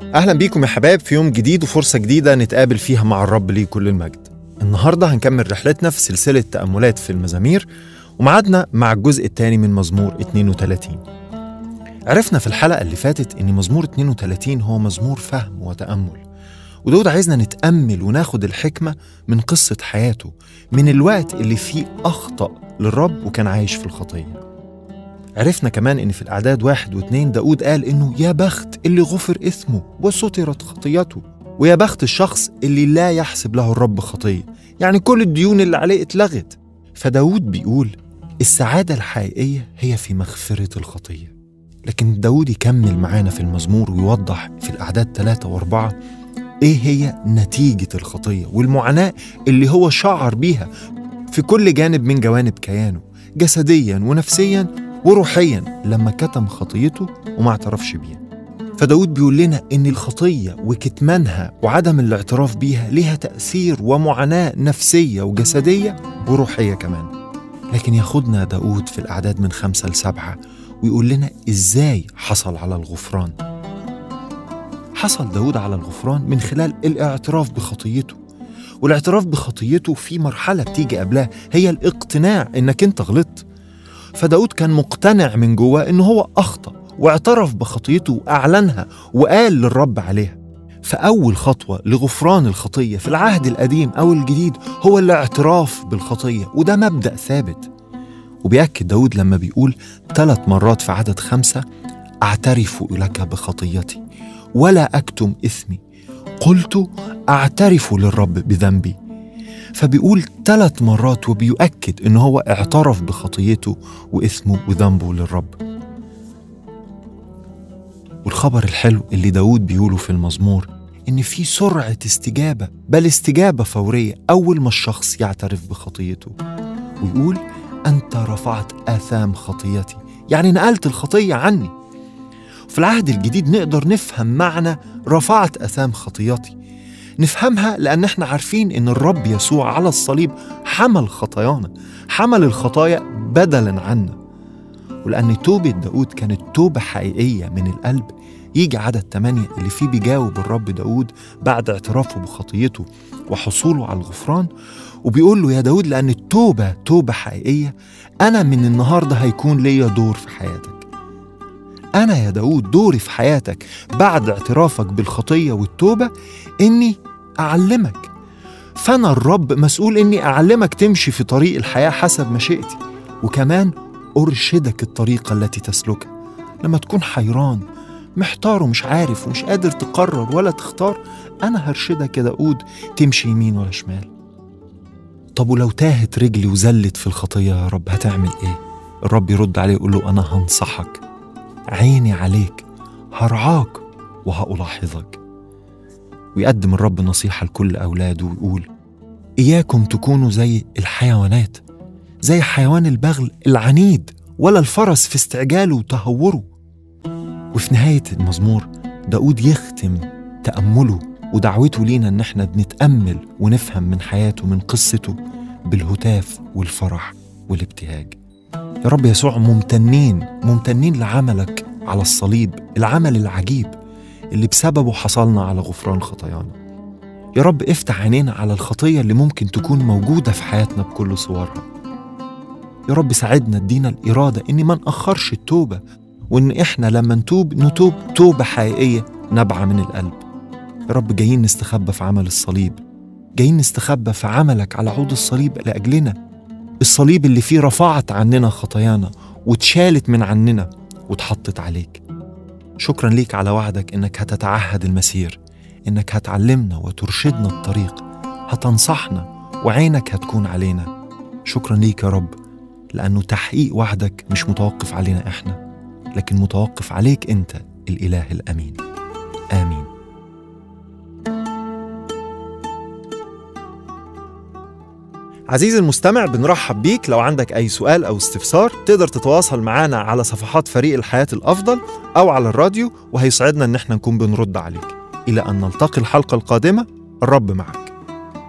أهلا بيكم يا حبايب في يوم جديد وفرصة جديدة نتقابل فيها مع الرب ليه كل المجد النهاردة هنكمل رحلتنا في سلسلة تأملات في المزامير ومعادنا مع الجزء الثاني من مزمور 32 عرفنا في الحلقة اللي فاتت إن مزمور 32 هو مزمور فهم وتأمل وداود عايزنا نتأمل وناخد الحكمة من قصة حياته من الوقت اللي فيه أخطأ للرب وكان عايش في الخطية عرفنا كمان إن في الأعداد واحد واثنين داود قال إنه يا بخت اللي غفر إثمه وسترت خطيته ويا بخت الشخص اللي لا يحسب له الرب خطية يعني كل الديون اللي عليه اتلغت فداود بيقول السعادة الحقيقية هي في مغفرة الخطية لكن داود يكمل معانا في المزمور ويوضح في الأعداد ثلاثة وأربعة إيه هي نتيجة الخطية والمعاناة اللي هو شعر بيها في كل جانب من جوانب كيانه جسديا ونفسيا وروحيا لما كتم خطيته وما اعترفش بيها فداود بيقول لنا إن الخطية وكتمانها وعدم الاعتراف بيها ليها تأثير ومعاناة نفسية وجسدية وروحية كمان لكن ياخدنا داود في الأعداد من خمسة لسبعة ويقول لنا إزاي حصل على الغفران حصل داود على الغفران من خلال الاعتراف بخطيته والاعتراف بخطيته في مرحلة بتيجي قبلها هي الاقتناع إنك أنت غلطت فداود كان مقتنع من جواه إنه هو أخطأ واعترف بخطيته وأعلنها وقال للرب عليها فأول خطوة لغفران الخطية في العهد القديم أو الجديد هو الاعتراف بالخطية وده مبدأ ثابت وبيأكد داود لما بيقول ثلاث مرات في عدد خمسة أعترف لك بخطيتي ولا أكتم إثمي قلت أعترف للرب بذنبي فبيقول ثلاث مرات وبيؤكد إن هو اعترف بخطيته وإثمه وذنبه للرب والخبر الحلو اللي داود بيقوله في المزمور إن في سرعة استجابة بل استجابة فورية أول ما الشخص يعترف بخطيته ويقول أنت رفعت آثام خطيتي يعني نقلت الخطية عني في العهد الجديد نقدر نفهم معنى رفعت أثام خطيتي نفهمها لأن احنا عارفين إن الرب يسوع على الصليب حمل خطايانا حمل الخطايا بدلا عنا ولأن توبة داود كانت توبة حقيقية من القلب يجي عدد 8 اللي فيه بيجاوب الرب داود بعد اعترافه بخطيته وحصوله على الغفران وبيقول له يا داود لأن التوبة توبة حقيقية أنا من النهاردة هيكون ليا دور في حياتك أنا يا داود دوري في حياتك بعد اعترافك بالخطية والتوبة إني أعلمك فأنا الرب مسؤول إني أعلمك تمشي في طريق الحياة حسب مشيئتي وكمان أرشدك الطريقة التي تسلكها لما تكون حيران محتار ومش عارف ومش قادر تقرر ولا تختار أنا هرشدك يا داود تمشي يمين ولا شمال طب ولو تاهت رجلي وزلت في الخطية يا رب هتعمل إيه؟ الرب يرد عليه يقول له أنا هنصحك عيني عليك هرعاك وهألاحظك ويقدم الرب نصيحة لكل أولاده ويقول إياكم تكونوا زي الحيوانات زي حيوان البغل العنيد ولا الفرس في استعجاله وتهوره وفي نهاية المزمور داود يختم تأمله ودعوته لينا إن احنا بنتأمل ونفهم من حياته من قصته بالهتاف والفرح والابتهاج يا رب يسوع ممتنين ممتنين لعملك على الصليب العمل العجيب اللي بسببه حصلنا على غفران خطايانا يا رب افتح عينينا على الخطية اللي ممكن تكون موجودة في حياتنا بكل صورها يا رب ساعدنا ادينا الإرادة إن ما نأخرش التوبة وإن إحنا لما نتوب نتوب توبة حقيقية نابعة من القلب يا رب جايين نستخبى في عمل الصليب جايين نستخبى في عملك على عود الصليب لأجلنا الصليب اللي فيه رفعت عننا خطايانا واتشالت من عننا واتحطت عليك شكرا ليك على وعدك انك هتتعهد المسير انك هتعلمنا وترشدنا الطريق هتنصحنا وعينك هتكون علينا شكرا ليك يا رب لانه تحقيق وعدك مش متوقف علينا احنا لكن متوقف عليك انت الاله الامين امين عزيزي المستمع بنرحب بيك لو عندك أي سؤال أو استفسار تقدر تتواصل معنا على صفحات فريق الحياة الأفضل أو على الراديو وهيسعدنا إن احنا نكون بنرد عليك إلى أن نلتقي الحلقة القادمة الرب معك